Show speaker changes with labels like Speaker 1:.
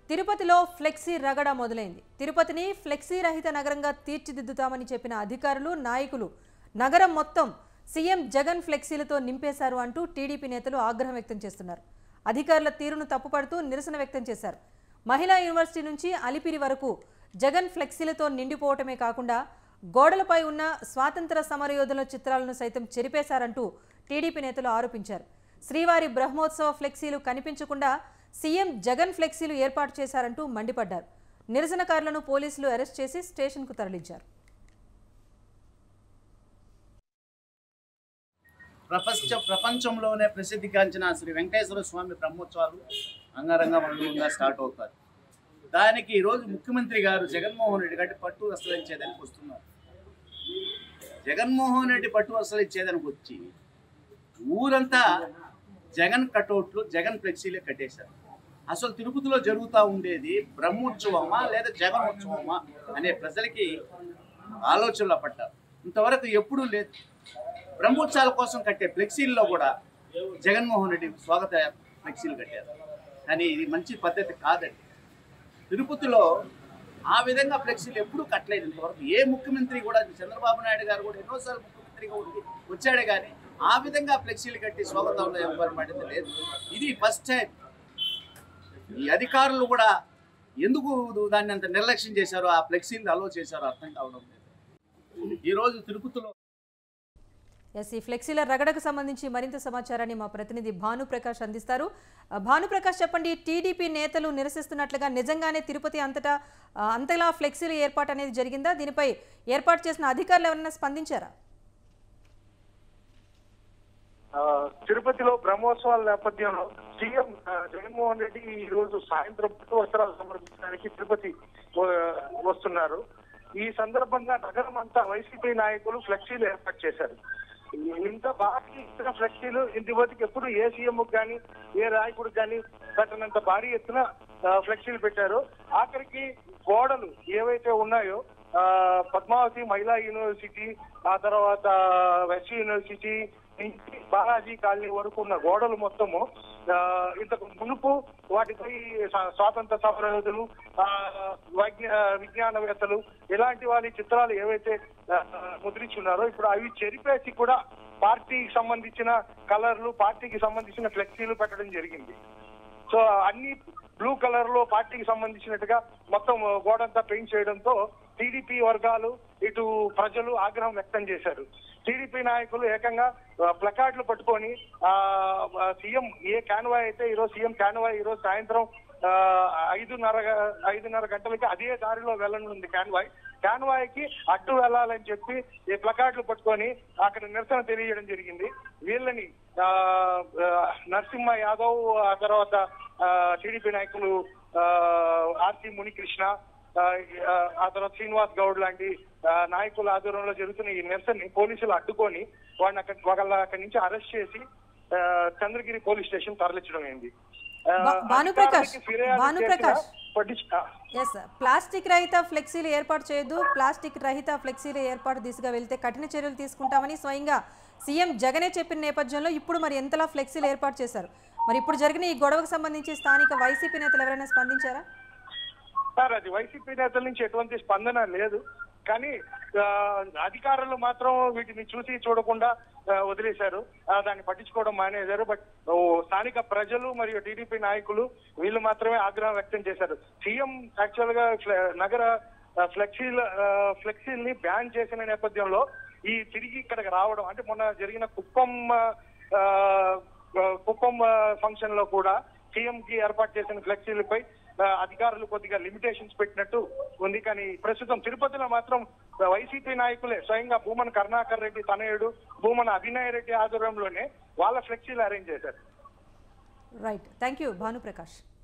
Speaker 1: తిరుపతిలో ఫ్లెక్సీ రగడ మొదలైంది తిరుపతిని ఫ్లెక్సీ రహిత నగరంగా తీర్చిదిద్దుతామని చెప్పిన అధికారులు నాయకులు నగరం మొత్తం సీఎం జగన్ ఫ్లెక్సీలతో నింపేశారు అంటూ టీడీపీ నేతలు ఆగ్రహం వ్యక్తం చేస్తున్నారు అధికారుల తీరును తప్పుపడుతూ నిరసన వ్యక్తం చేశారు మహిళా యూనివర్సిటీ నుంచి అలిపిరి వరకు జగన్ ఫ్లెక్సీలతో నిండిపోవటమే కాకుండా గోడలపై ఉన్న స్వాతంత్ర సమరయోధుల చిత్రాలను సైతం చెరిపేశారంటూ టీడీపీ నేతలు ఆరోపించారు శ్రీవారి బ్రహ్మోత్సవ ఫ్లెక్సీలు కనిపించకుండా సీఎం జగన్ ఫ్లెక్సీలు ఏర్పాటు చేశారంటూ మండిపడ్డారు నిరసనకారులను పోలీసులు అరెస్ట్ చేసి స్టేషన్కు తరలించారు
Speaker 2: ప్రపంచ ప్రపంచంలోనే ప్రసిద్ధిగాంచిన శ్రీ వెంకటేశ్వర స్వామి బ్రహ్మోత్సవాలు అంగరంగ వైభవంగా స్టార్ట్ అవుతారు దానికి ఈరోజు ముఖ్యమంత్రి గారు జగన్మోహన్ రెడ్డి గారి పట్టు వసలించేదానికి వస్తున్నారు జగన్మోహన్ రెడ్డి పట్టు వసలించేదానికి వచ్చి ఊరంతా జగన్ కటౌట్లు జగన్ ఫ్లెక్సీలే కట్టేశారు అసలు తిరుపతిలో జరుగుతూ ఉండేది బ్రహ్మోత్సవమా లేదా జగనోత్సవమా అనే ప్రజలకి ఆలోచనలో పడ్డారు ఇంతవరకు ఎప్పుడూ లేదు బ్రహ్మోత్సవాల కోసం కట్టే ఫ్లెక్సీల్లో కూడా జగన్మోహన్ రెడ్డి స్వాగత ఫ్లెక్సీలు కట్టారు కానీ ఇది మంచి పద్ధతి కాదండి తిరుపతిలో ఆ విధంగా ఫ్లెక్సీలు ఎప్పుడూ కట్టలేదు ఇంతవరకు ఏ ముఖ్యమంత్రి కూడా చంద్రబాబు నాయుడు గారు కూడా ఎన్నోసార్లు ముఖ్యమంత్రిగా ఉండి వచ్చాడే కానీ ఆ విధంగా ఫ్లెక్సీలు కట్టి స్వాగతంలో ఎవరు పడింది లేదు ఇది ఫస్ట్ టైం ఈ అధికారులు కూడా ఎందుకు దాన్ని అంత నిర్లక్ష్యం చేశారో ఆ ఫ్లెక్సీలు అలో చేశారో అర్థం కావడం లేదు ఈరోజు తిరుపతిలో
Speaker 1: ఎస్ ఈ ఫ్లెక్సీల రగడకు సంబంధించి మరింత సమాచారాన్ని మా ప్రతినిధి భానుప్రకాష్ అందిస్తారు ఆ, భానుప్రకాష్ చెప్పండి టీడీపీ నేతలు నిరసిస్తున్నట్లుగా నిజంగానే తిరుపతి అంతటా ఆ, అంతలా ఫ్లెక్సీల ఏర్పాటు అనేది జరిగిందా దీనిపై ఏర్పాటు చేసిన అధికారులు ఎవరైనా స్పందించారా
Speaker 3: ఆ, తిరుపతిలో బ్రహ్మోత్సవాల నేపథ్యంలో సీఎం ఆ, జగన్మోహన్ రెడ్డి ఈ రోజు సాయంత్రం పట్టు వస్త్రాలు సమర్పించడానికి తిరుపతి ఆ, వస్తున్నారు ఈ సందర్భంగా నగరం అంతా వైసీపీ నాయకులు ఫ్లెక్సీలు ఏర్పాటు చేశారు ఇంత భారీ ఎత్తున ఫ్లెక్సీలు ఇంతవరకు ఎప్పుడు ఏ సీఎం కానీ ఏ నాయకుడు కానీ కట్టినంత భారీ ఎత్తున ఆ, ఫ్లెక్సీలు పెట్టారు ఆఖరికి గోడలు ఏవైతే ఉన్నాయో ఆ, పద్మావతి మహిళా యూనివర్సిటీ ఆ తర్వాత వెస్ట్ యూనివర్సిటీ నుంచి బాలాజీ కాలనీ వరకు ఉన్న గోడలు మొత్తము ఆ, ఇంతకు మునుపు వాటిపై స్వా- స్వాతంత్ర సమరయోధులు ఆ, వైజ్ఞ- విజ్ఞానవేత్తలు ఇలాంటి వారి చిత్రాలు ఏవైతే ఆ, ముద్రించున్నారో ఇప్పుడు అవి చెరిపేసి కూడా పార్టీకి సంబంధించిన కలర్లు పార్టీకి సంబంధించిన ఫ్లెక్సీలు పెట్టడం జరిగింది సో అన్ని బ్లూ కలర్ లో పార్టీకి సంబంధించినట్టుగా మొత్తం గోడంతా పెయింట్ చేయడంతో టీడీపీ వర్గాలు ఇటు ప్రజలు ఆగ్రహం వ్యక్తం చేశారు టీడీపీ నాయకులు ఏకంగా ఆ, ప్లకార్డులు పట్టుకొని ఆ ఆ, సీఎం ఏ కాన్వాయ్ అయితే ఈరోజు సీఎం కాన్వాయ్ ఈరోజు సాయంత్రం ఆ, ఐదున్నర ఐదున్నర గంటలకి అదే దారిలో వెళ్ళనుంది కాన్వాయ్ కాన్వాయ్ కి అడ్డు వెళ్ళాలని చెప్పి ఈ ప్లకార్డులు పట్టుకొని అక్కడ నిరసన తెలియజేయడం జరిగింది వీళ్ళని ఆ, ఆ, నరసింహ యాదవ్ ఆ తర్వాత టీడీపీ నాయకులు ఆ, ఆర్తి మునికృష్ణ ఆ, ఆ తర్వాత శ్రీనివాస్ గౌడ్ లాంటి ఆ, నాయకుల ఆధ్వర్యంలో జరుగుతున్న ఈ నిరసనని పోలీసులు అడ్డుకొని వాళ్ళని అక్కడ వాళ్ళ అక్కడి నుంచి అరెస్ట్ చేసి ఆ, చంద్రగిరి పోలీస్ స్టేషన్ తరలించడం అయింది ఆ,
Speaker 1: బా- భానుప్రకాష్,
Speaker 3: అధికారులకి ఫిర్యాదు
Speaker 1: భానుప్రకాష్.
Speaker 3: చేసినా పట్టించు- ఆ,
Speaker 1: ఎస్ ప్లాస్టిక్ రహిత ఫ్లెక్సీలు ఏర్పాటు చేయొద్దు ప్లాస్టిక్ రహిత ఫ్లెక్సీల ఏర్పాటు దిశగా వెళ్తే కఠిన చర్యలు తీసుకుంటామని స్వయంగా సీఎం జగనే చెప్పిన నేపథ్యంలో ఇప్పుడు మరి ఎంతలా ఫ్లెక్సీలు ఏర్పాటు చేశారు మరి ఇప్పుడు జరిగిన ఈ గొడవకు సంబంధించి స్థానిక వైసీపీ నేతలు ఎవరైనా స్పందించారా
Speaker 3: సార్ అది వైసీపీ నేతల నుంచి ఎటువంటి స్పందన లేదు కానీ ఆ, అధికారులు మాత్రం వీటిని చూసి చూడకుండా ఆ, వదిలేశారు ఆ, దాన్ని పట్టించుకోవడం మానేశారు బట్ ఓ, స్థానిక ప్రజలు మరియు టీడీపీ నాయకులు వీళ్ళు మాత్రమే ఆగ్రహం వ్యక్తం చేశారు సీఎం యాక్చువల్ గా ఫ్ల- నగర ఆ, ఫ్లెక్సీల ఆ, ఫ్లెక్సీల్ని బ్యాన్ చేసిన నేపథ్యంలో ఈ తిరిగి ఇక్కడికి రావడం అంటే మొన్న జరిగిన కుప్పం ఆ, ఆ, కుప్పం ఫంక్షన్ లో కూడా సీఎం కి ఏర్పాటు చేసిన ఫ్లెక్సీలపై ఆ, అధికారులు కొద్దిగా లిమిటేషన్స్ పెట్టినట్టు ఉంది కానీ ప్రస్తుతం తిరుపతిలో మాత్రం వైసీపీ నాయకులే స్వయంగా భూమన కరుణాకర్ రెడ్డి తనయుడు భూమన అభినయ్ రెడ్డి ఆధ్వర్యంలోనే వాళ్ళ ఫ్లెక్సీలు అరేంజ్ చేశారు
Speaker 1: రైట్ థ్యాంక్ యూ భానుప్రకాష్